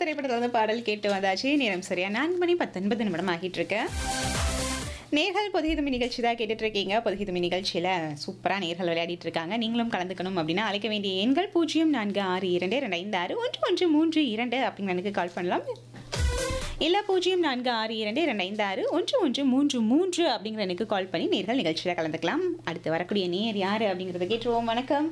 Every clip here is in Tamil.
திரைப்படத்துல வந்து பாடல் கேட்டு வந்தாச்சு நேரம் சரியா நான்கு மணி பத்தொன்பது நிமிடம் ஆகிட்டு இருக்கு நேர்கள் பொதிகை தும்பி நிகழ்ச்சி தான் கேட்டுட்டு இருக்கீங்க பொதிகை தும்பி நிகழ்ச்சியில் சூப்பராக நேர்கள் விளையாடிட்டு இருக்காங்க நீங்களும் கலந்துக்கணும் அப்படின்னா அழைக்க வேண்டிய எண்கள் பூஜ்ஜியம் நான்கு ஆறு இரண்டு ரெண்டு ஐந்து ஆறு ஒன்று ஒன்று மூன்று இரண்டு அப்படிங்கிற எனக்கு கால் பண்ணலாம் இல்லை பூஜ்ஜியம் நான்கு ஆறு இரண்டு ரெண்டு ஐந்து ஆறு ஒன்று ஒன்று மூன்று மூன்று அப்படிங்கிற எனக்கு கால் பண்ணி நேர்கள் நிகழ்ச்சியில் கலந்துக்கலாம் அடுத்து வரக்கூடிய நேர் யார் அப்படிங்கிறத கேட்டுருவோம் வணக்கம்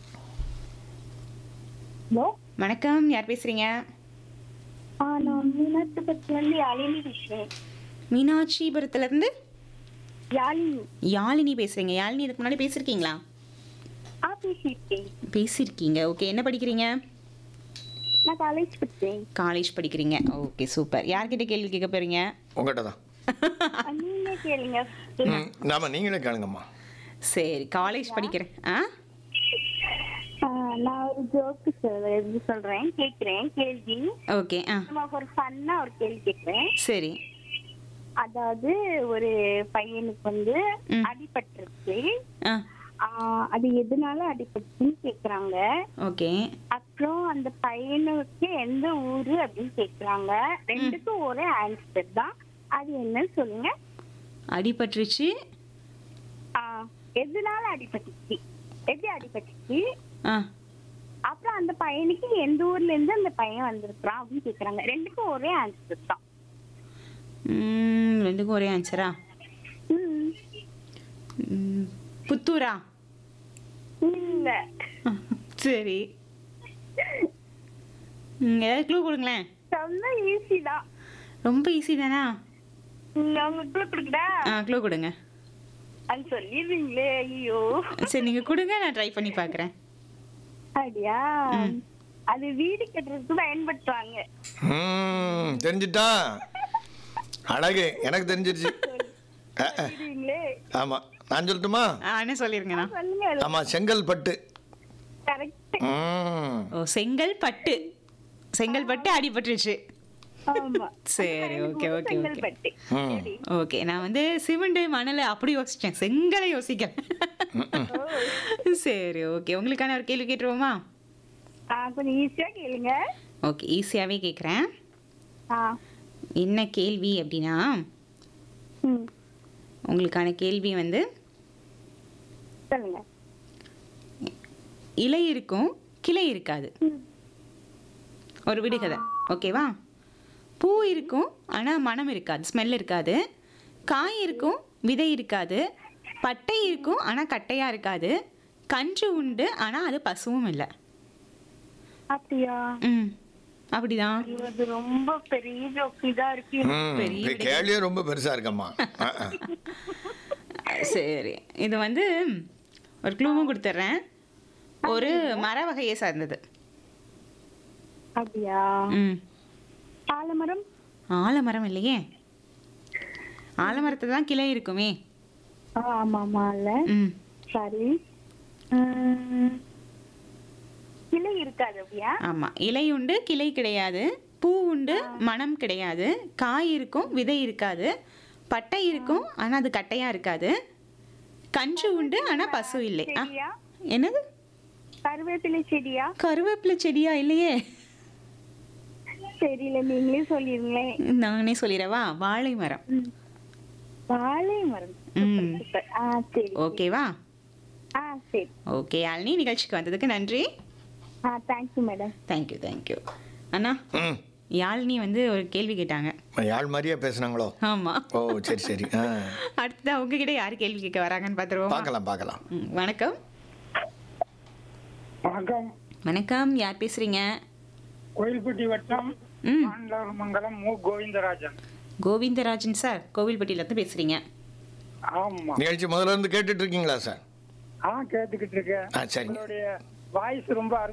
ஹலோ வணக்கம் யார் பேசுறீங்க ஆ நான் மீனாட்சிபுரத்துலேருந்து யாழினி பேசுகிறேன் மீனாட்சிபுரத்துலேருந்து யாழினி யாழினி பேசுறீங்க யாழினி இதுக்கு முன்னாடி பேசியிருக்கீங்களா ஆ பேசியிருக்கேன் பேசியிருக்கீங்க ஓகே என்ன படிக்கிறீங்க நான் காலேஜ் படித்தேன் காலேஜ் படிக்கிறீங்க ஓகே சூப்பர் யார்கிட்ட கேள்வி கேட்க போறீங்க உங்கள்கிட்ட தான் நீங்களே கேளுங்க ம் நாம நீங்களே கேளுங்கம்மா சரி காலேஜ் படிக்கிறேன் ஆ ஆ, நான் ஒரு ஜோக்கு சொல் எப்படி சொல்கிறேன் கேட்குறேன் கேள்வி ஓகே ஆ நம்ம ஒரு ஃபன்னாக ஒரு கேள்வி கேட்குறேன் சரி அதாவது ஒரு பையனுக்கு வந்து ம். அடிபட்டுருச்சு ஆ ஆ, அது எதனால அடிபட்டுச்சுன்னு கேக்குறாங்க ஓகே அப்புறம் அந்த பையனுக்கு எந்த ஊரு அப்படின்னு கேக்குறாங்க ரெண்டுக்கும் ஒரே ஆன்சர் தான் அது என்னன்னு சொல்லுங்க அடிபட்டுருச்சு ஆ, எதனால அடிபட்டுச்சு எப்படி அடிபட்டுச்சு ஆ அப்புறம் அந்த பையனுக்கு எந்த ஊர்ல இருந்து அந்த பையன் வந்திருக்கிறான் அப்படின்னு கேக்குறாங்க ரெண்டுக்கும் ஒரே ஆன்சர் தான் ம், ரெண்டுக்கும் ஒரே ஆன்சரா ம். ம், புத்தூரா இல்ல சரி ம், ஏதாவது க்ளூ கொடுங்களேன் சொன்னா ஈஸி தான் ரொம்ப ஈஸி தானா அவங்களுக்குள்ள கொடுக்குதா ஆ க்ளூ கொடுங்க அது சொல்லிடுவீங்களே ஐயோ சரி நீங்கள் கொடுங்க நான் ட்ரை பண்ணி பார்க்குறேன் அப்படியா அது வீடு கட்டுறதுக்கு பயன்படுத்துவாங்க ம் தெரிஞ்சிட்டா அழகு எனக்கு தெரிஞ்சிருச்சு அஹ், அஹ். சொல்லிடுவீங்களே ஆமா நான் சொல்லட்டுமா ஆ என்ன சொல்லிருங்கண்ணா சொல்லுங்க ஆமா செங்கல்பட்டு கரெக்ட் ம் ஓ செங்கல்பட்டு செங்கல்பட்டு அடிபட்டுருச்சு ஆமா சரி ஓகே ஓகே ஓகே செங்கல்பட்டு ம் சரி. ஓகே நான் வந்து சிமெண்ட் மணல் அப்படி யோசிச்சேன் செங்கலை யோசிக்கல சரி ஓகே உங்களுக்கான ஒரு கேள்வி கேட்டுருவோமா ஆ, கொஞ்சம் ஈஸியா கேளுங்க ஓகே ஈஸியாகவே கேட்குறேன் ஆ என்ன கேள்வி அப்படின்னா ம் உங்களுக்கான கேள்வி வந்து சொல்லுங்க இலை இருக்கும் கிளை இருக்காது ம். ஒரு விடுகதை ஓகேவா பூ இருக்கும் ஆனால் மனம் இருக்காது ஸ்மெல் இருக்காது காய் இருக்கும் விதை இருக்காது பட்டை இருக்கும் ஆனால் கட்டையாக இருக்காது கன்று உண்டு ஆனால் அது பசுவும் இல்லை அப்படியா ம் அப்படிதான் இது ரொம்ப பெரிய ஜோக்கு இதா இருக்கு ம் பெரிய இப்ப கேள்வியே ரொம்ப பெருசா இருக்கம்மா அஹ், அஹ். சரி இது வந்து ஒரு க்ளூவும் கொடுத்துட்றேன் ஒரு மர வகையை சார்ந்தது அப்படியா ம் ஆலமரம் ஆலமரம் இல்லையே ஆலமரத்தை தான் கிளை இருக்குமே ஆ, ஆமா ஆமா இல்ல ம் சரி ம். கிளை இருக்காது அப்படியா ஆமாம் இலை உண்டு கிளை கிடையாது பூ உண்டு மனம் கிடையாது காய் இருக்கும் விதை இருக்காது பட்டை இருக்கும் ஆனால் அது கட்டையாக இருக்காது கன்று உண்டு ஆனால் பசு இல்லை ஆ செடியா என்னது கருவேப்பிலை செடியா கருவேப்பிலை செடியா இல்லையே தெரியல நீங்களே சொல்லிருங்களேன் நானே சொல்லிடவா வாழை மரம் ம். வாழை மரம் ம் சூப்பர். ஆ சரி ஓகேவா ஆ சரி ஓகே யாழினி நிகழ்ச்சிக்கு வந்ததுக்கு நன்றி ஆ தேங்க்யூ மேடம் தேங்க்யூ தேங்க்யூ அண்ணா ம் யாழினி வந்து ஒரு கேள்வி கேட்டாங்க யாழ் மாதிரியே பேசுனாங்களோ ஆமாம் ஓ சரி சரி ஆ அடுத்தது உங்ககிட்ட யார் கேள்வி கேட்க வராங்கன்னு பார்த்துருவோம் பார்க்கலாம் பார்க்கலாம் வணக்கம் வணக்கம் வணக்கம் யார் பேசுறீங்க கோயில்பட்டி வட்டம் ம் மங்கலம் மு கோவிந்தராஜன் கோவிந்தராஜன் சார் கோவில்பட்டியிலேருந்து பேசுறீங்க ஆமா நிகழ்ச்சி முதல்ல இருந்து கேட்டுட்டு இருக்கீங்களா சார் ஆ கேட்டுக்கிட்டு இருக்கேன் ஆ சரிங்க உங்களுடைய வாய்ஸ் ரொம்ப